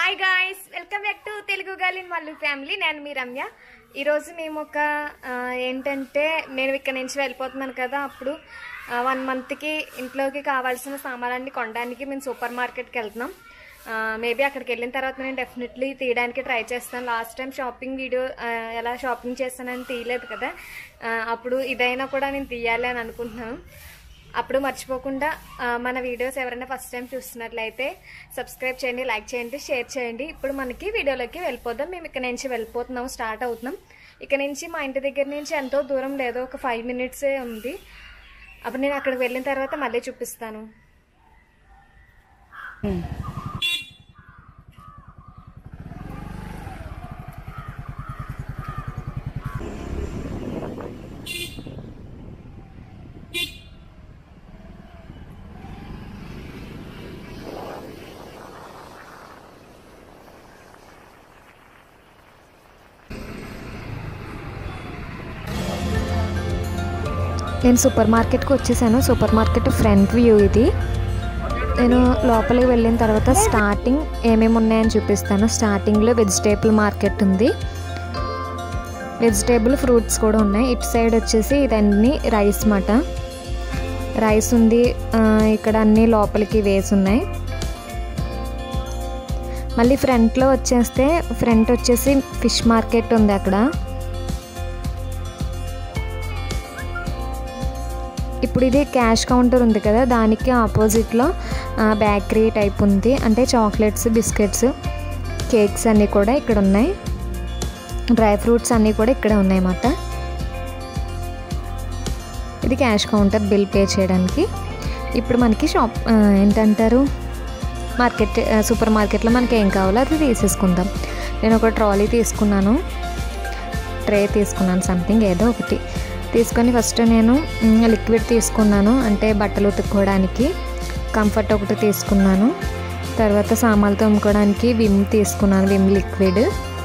hi guys welcome back to Telugu girl in Mallu family నేను మీ రమ్య ఈరోజు మేము ఒక ఆ, ఏంటంటే నేను ఇక్కడ నుంచి వెళ్ళిపోతున్నాను కదా అప్పుడు వన్ మంత్కి ఇంట్లోకి కావాల్సిన సామాన్లన్నీ కొనడానికి మేము సూపర్ మార్కెట్కి వెళ్తున్నాం మేబీ అక్కడికి వెళ్ళిన తర్వాత నేను డెఫినెట్లీ తీయడానికి ట్రై చేస్తాను లాస్ట్ టైం షాపింగ్ వీడియో ఆ, ఎలా షాపింగ్ చేస్తానని తీయలేదు కదా ఆ, అప్పుడు ఇదైనా కూడా నేను తీయాలి అని అనుకుంటున్నాను అప్పుడు మర్చిపోకుండా ఆ, మన వీడియోస్ ఎవరైనా ఫస్ట్ టైం చూస్తున్నట్లయితే సబ్స్క్రైబ్ చేయండి లైక్ చేయండి షేర్ చేయండి ఇప్పుడు మనకి వీడియోలోకి వెళ్ళిపోదాం మేము ఇక్కడ నుంచి వెళ్ళిపోతున్నాం స్టార్ట్ అవుతున్నాం ఇక్కడ నుంచి మా ఇంటి దగ్గర నుంచి ఎంతో దూరం లేదు ఒక ఫైవ్ మినిట్సే ఉంది అప్పుడు నేను అక్కడికి వెళ్ళిన తర్వాత మళ్ళీ చూపిస్తాను నేను సూపర్ మార్కెట్కి వచ్చేసాను సూపర్ మార్కెట్ ఫ్రంట్ వ్యూ ఇది నేను లోపలికి వెళ్ళిన తర్వాత స్టార్టింగ్ ఏమేమి ఉన్నాయని చూపిస్తాను స్టార్టింగ్లో వెజిటేబుల్ మార్కెట్ ఉంది వెజిటేబుల్ ఫ్రూట్స్ కూడా ఉన్నాయి ఇటు సైడ్ వచ్చేసి ఇదన్నీ రైస్ మాట రైస్ ఉంది ఆ, ఇక్కడ అన్నీ లోపలికి వేసి ఉన్నాయి మళ్ళీ ఫ్రంట్లో వచ్చేస్తే ఫ్రంట్ వచ్చేసి ఫిష్ మార్కెట్ ఉంది అక్కడ ఇప్పుడు ఇది క్యాష్ కౌంటర్ ఉంది కదా దానికి ఆపోజిట్లో బేకరీ టైప్ ఉంది అంటే చాక్లెట్స్ బిస్కెట్స్ కేక్స్ అన్నీ కూడా ఇక్కడ ఉన్నాయి డ్రై ఫ్రూట్స్ అన్నీ కూడా ఇక్కడే ఉన్నాయి అన్నమాట ఇది క్యాష్ కౌంటర్ బిల్ పే చేయడానికి ఇప్పుడు మనకి షాప్ ఆ, ఏంటంటారు మార్కెట్ ఆ, సూపర్ మార్కెట్లో మనకి ఏం కావాలో అది తీసేసుకుందాం నేను ఒక ట్రాలీ తీసుకున్నాను ట్రే తీసుకున్నాను సంథిగ్ ఏదో ఒకటి తీసుకొని ఫస్ట్ నేను మ్, లిక్విడ్ తీసుకున్నాను అంటే బట్టలు ఉతుక్కోవడానికి కంఫర్ట్ ఒకటి తీసుకున్నాను తర్వాత సామాన్లు తోముకోవడానికి విమ్ తీసుకున్నాను విమ్ లిక్విడ్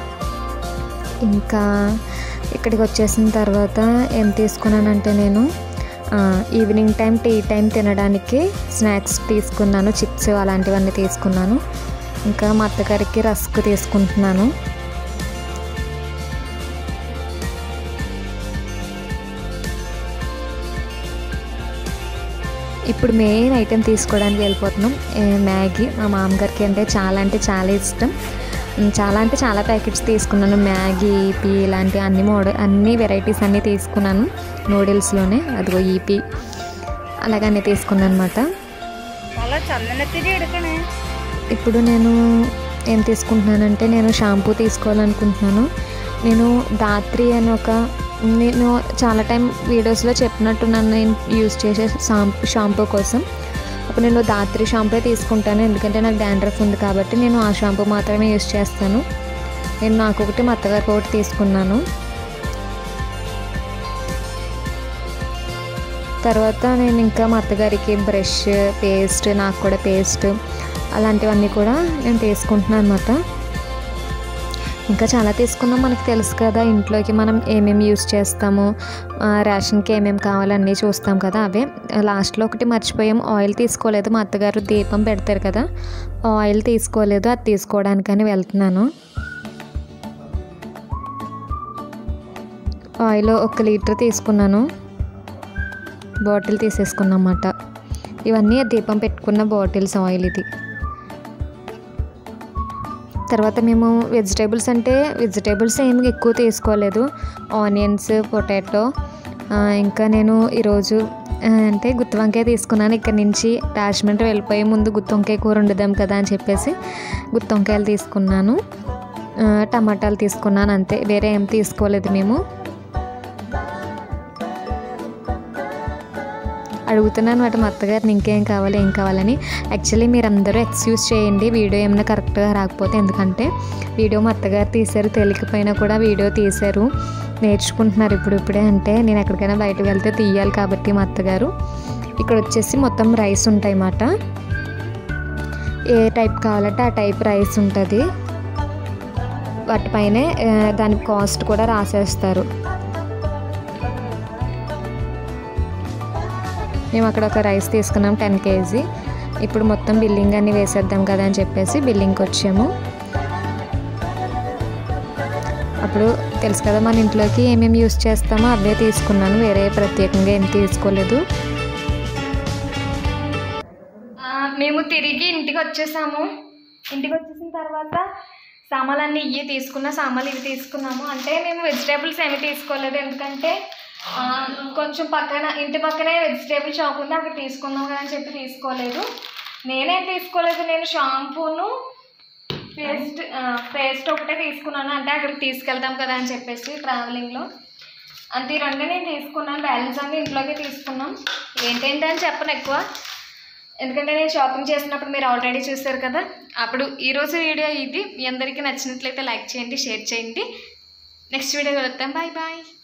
ఇంకా ఇక్కడికి వచ్చేసిన తర్వాత ఏం తీసుకున్నానంటే నేను ఆ, ఈవినింగ్ టైం టీ టైం తినడానికి స్నాక్స్ తీసుకున్నాను చిప్స్ అలాంటివన్నీ తీసుకున్నాను ఇంకా మా అత్తగారికి రస్క్ తీసుకుంటున్నాను ఇప్పుడు మెయిన్ ఐటెం తీసుకోవడానికి వెళ్ళిపోతున్నాం ఏ, మ్యాగీ మా మామగారికి అంటే చాలా అంటే చాలా ఇష్టం ఉమ్, చాలా అంటే చాలా ప్యాకెట్స్ తీసుకున్నాను మ్యాగీ ఈపీ ఇలాంటి అన్ని మోడల్ అన్ని వెరైటీస్ అన్నీ తీసుకున్నాను నూడిల్స్లోనే అదిగో ఈపీ అలాగన్నీ తీసుకున్నాను అనమాట చాలా చందనెత్తిది ఎడకనే ఇప్పుడు నేను ఏం తీసుకుంటున్నానంటే నేను షాంపూ తీసుకోవాలనుకుంటున్నాను నేను దాత్రి అని ఒక నేను చాలా టైం వీడియోస్లో చెప్పినట్టున్నాను నేను యూస్ చేసే షాంపూ షాంపూ కోసం అప్పుడు నేను దాత్రి షాంపూ తీసుకుంటాను ఎందుకంటే నాకు డాండ్రఫ్ ఉంది కాబట్టి నేను ఆ షాంపూ మాత్రమే యూస్ చేస్తాను నేను నాకు ఒకటి మా అత్తగారికి ఒకటి తీసుకున్నాను తర్వాత నేను ఇంకా మా అత్తగారికి బ్రష్ పేస్ట్ నాకు కూడా పేస్ట్ అలాంటివన్నీ కూడా నేను తీసుకుంటున్నాను అనమాట ఇంకా చాలా తీసుకున్నాం మనకు తెలుసు కదా ఇంట్లోకి మనం ఏమేమి యూస్ చేస్తాము ఆ, రేషన్కి ఏమేమి కావాలన్నీ చూస్తాం కదా అవే లాస్ట్లో ఒకటి మర్చిపోయాం ఆయిల్ తీసుకోలేదు మా అత్తగారు దీపం పెడతారు కదా ఆయిల్ తీసుకోలేదు అది తీసుకోవడానికని వెళ్తున్నాను ఆయిల్ ఒక లీటర్ తీసుకున్నాను బాటిల్ తీసేసుకున్నమాట ఇవన్నీ దీపం పెట్టుకున్న బాటిల్స్ ఆయిల్ ఇది తర్వాత మేము వెజిటేబుల్స్ అంటే వెజిటేబుల్స్ ఏమి ఎక్కువ తీసుకోలేదు ఆనియన్స్ పొటాటో ఇంకా నేను ఈరోజు ఆ, అంటే గుత్తి వంకాయ తీసుకున్నాను ఇక్కడ నుంచి రాజమండ్రి వెళ్ళిపోయే ముందు గుత్తి వంకాయ కూర వండుదాం కదా అని చెప్పేసి గుత్తి వంకాయలు తీసుకున్నాను ఆ, టమాటాలు తీసుకున్నాను అంతే వేరే ఏం తీసుకోలేదు మేము అడుగుతున్నాను అనమాట మా అత్తగారిని ఇంకేం కావాలి ఏం కావాలని యాక్చువల్లీ మీరు అందరూ ఎక్స్క్యూజ్ చేయండి వీడియో ఏమైనా కరెక్ట్గా రాకపోతే ఎందుకంటే వీడియో మా అత్తగారు తీశారు తెలియకపోయినా కూడా వీడియో తీశారు నేర్చుకుంటున్నారు ఇప్పుడు ఇప్పుడే అంటే నేను ఎక్కడికైనా బయటకు వెళ్తే తీయాలి కాబట్టి మా అత్తగారు ఇక్కడ వచ్చేసి మొత్తం రైస్ ఉంటాయి అన్నమాట ఏ టైప్ కావాలంటే ఆ టైప్ రైస్ ఉంటుంది వాటిపైనే ఆ, దాని కాస్ట్ కూడా రాసేస్తారు మేము అక్కడ ఒక రైస్ తీసుకున్నాం టెన్ కేజీ ఇప్పుడు మొత్తం బిల్లింగ్ అన్ని వేసేద్దాం కదా అని చెప్పేసి బిల్లింగ్కి వచ్చాము అప్పుడు తెలుసు కదా మన ఇంట్లోకి ఏమేమి యూస్ చేస్తామో అవే తీసుకున్నాను వేరే ప్రత్యేకంగా ఏం తీసుకోలేదు మేము తిరిగి ఇంటికి వచ్చేసాము ఇంటికి వచ్చేసిన తర్వాత సామాన్లన్నీ ఇవి తీసుకున్న సామాన్లు ఇవి తీసుకున్నాము అంటే మేము వెజిటేబుల్స్ ఏమి తీసుకోలేదు ఎందుకంటే ఆ, కొంచెం పక్కన ఇంటి పక్కనే వెజిటేబుల్ షాప్ ఉంది అక్కడ తీసుకుందాం కదా అని చెప్పి తీసుకోలేదు నేనేం తీసుకోలేదు నేను షాంపూను పేస్ట్ పేస్ట్ ఒకటే తీసుకున్నాను అంటే అక్కడికి తీసుకెళ్తాం కదా అని చెప్పేసి ట్రావెలింగ్లో అంతే ఈ రెండు నేను తీసుకున్నాను బ్యాలెన్స్ అన్ని ఇంట్లోకి తీసుకున్నాం ఏంటేంటి అని చెప్పను ఎక్కువ ఎందుకంటే నేను షాపింగ్ చేసినప్పుడు మీరు ఆల్రెడీ చూసారు కదా అప్పుడు ఈరోజు వీడియో ఇది మీ అందరికీ నచ్చినట్లయితే లైక్ చేయండి షేర్ చేయండి నెక్స్ట్ వీడియో కలుద్దాం బాయ్ బాయ్